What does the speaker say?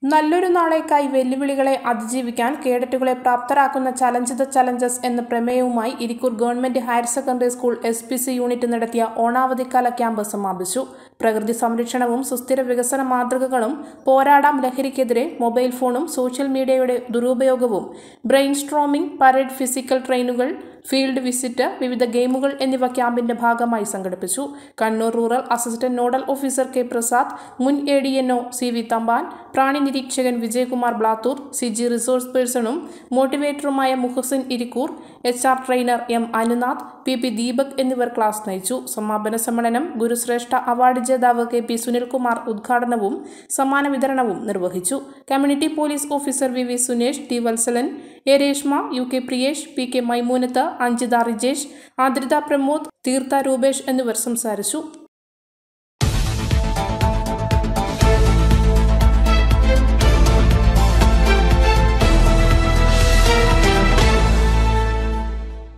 നല്ലൊരു നാളേക്കായി വെല്ലുവിളികളെ അതിജീവിക്കാൻ കേഡറ്റുകളെ പ്രാപ്തരാക്കുന്ന ചലഞ്ച് ദ ചലഞ്ചസ് എന്ന പ്രമേയവുമായി Irikkur government higher secondary school S P C unit നടത്തിയ ഓണാവധിക്കാല ക്യാമ്പ് സമാപിച്ചു പ്രകൃതി സംരക്ഷണവും സുസ്ഥിര വികസന മാതൃകകളും പോരാടാം ലഹരിക്കെതിരെ മൊബൈൽ ഫോണും സോഷ്യൽ മീഡിയയുടെ ദുരുപയോഗവും ബ്രെയിൻ സ്ട്രോമിംഗ് പരേഡ് ഫിസിക്കൽ ട്രെയിനുകൾ ഫീൽഡ് വിസിറ്റ് വിവിധ ഗെയിമുകൾ എന്നിവ ക്യാമ്പിന്റെ ഭാഗമായി സംഘടിപ്പിച്ചു Kannur rural assistant nodal officer K Prasad മുൻ A D N O C V Thampan പ്രാണി നിരീക്ഷകൻ Vijayakumar Blathur C G resource പേഴ്സണും മോട്ടിവേറ്ററുമായ Muhsin Irikkur H R trainer M Anunath P P Deepak എന്നിവർ ക്ലാസ് നയിച്ചു സമാപന സമ്മേളനം ഗുരുശ്രേഷ്ഠ അവാർഡ് ജേതാവ് കെ പി സുനിൽകുമാർ ഉദ്ഘാടനവും സമ്മാന വിതരണവും നിർവഹിച്ചു community police officer V V Sunesh T Valsalan A Reshma U K Priyesh P K Maimoonath Anjitha Rijesh Adritha Pramod Theertha Rupesh എന്നിവർ സംസാരിച്ചു